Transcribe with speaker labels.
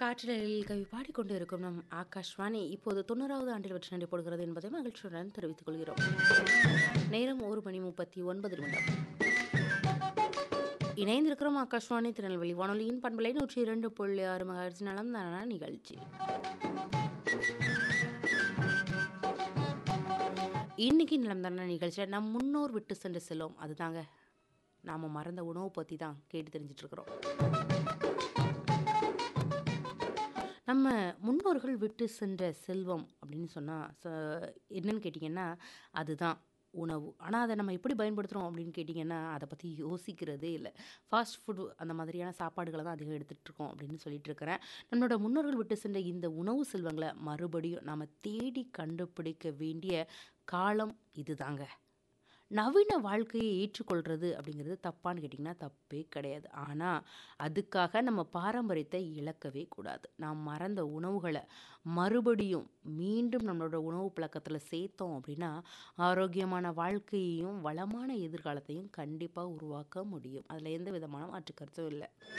Speaker 1: காற்றலையில் கவி பாடிக்கொண்டு இருக்கும் நம் ஆகாஷ்வாணி இப்போது தொண்ணூறாவது ஆண்டில் வெற்றி நடை போடுகிறது என்பதை மகிழ்ச்சியுடன் தெரிவித்துக் கொள்கிறோம் நேரம் ஒரு மணி முப்பத்தி ஒன்பது நிமிடம் இணைந்திருக்கிறோம் ஆகாஷ்வாணி திருநெல்வேலி வானொலியின் பண்பலை நூற்றி இரண்டு புள்ளி ஆறு மகிழ்ச்சி நலம் தான நிகழ்ச்சி இன்னைக்கு நிலம் தான நிகழ்ச்சியில் நம் முன்னோர் விட்டு சென்று செல்லும் அதுதாங்க நாம் மறந்த உணவு பற்றி தான் கேட்டு தெரிஞ்சிட்டு இருக்கிறோம் நம்ம முன்னோர்கள் விட்டு சென்ற செல்வம் அப்படின்னு சொன்னால் என்னன்னு கேட்டிங்கன்னா அதுதான் உணவு ஆனால் அதை நம்ம எப்படி பயன்படுத்துகிறோம் அப்படின்னு கேட்டிங்கன்னா அதை பற்றி யோசிக்கிறதே இல்லை ஃபாஸ்ட் ஃபுட் அந்த மாதிரியான சாப்பாடுகளை தான் அதிகம் எடுத்துகிட்டு இருக்கோம் அப்படின்னு சொல்லிட்டு இருக்கிறேன் நம்மளோட முன்னோர்கள் விட்டு சென்ற இந்த உணவு செல்வங்களை மறுபடியும் நாம் தேடி கண்டுபிடிக்க வேண்டிய காலம் இதுதாங்க நவீன வாழ்க்கையை ஏற்றுக்கொள்கிறது அப்படிங்கிறது தப்பான்னு கேட்டிங்கன்னா தப்பே கிடையாது ஆனால் அதுக்காக நம்ம பாரம்பரியத்தை இழக்கவே கூடாது நாம் மறந்த உணவுகளை மறுபடியும் மீண்டும் நம்மளோட உணவு பழக்கத்தில் சேர்த்தோம் அப்படின்னா ஆரோக்கியமான வாழ்க்கையையும் வளமான எதிர்காலத்தையும் கண்டிப்பாக உருவாக்க முடியும் அதில் எந்த விதமான மாற்று கருத்தும் இல்லை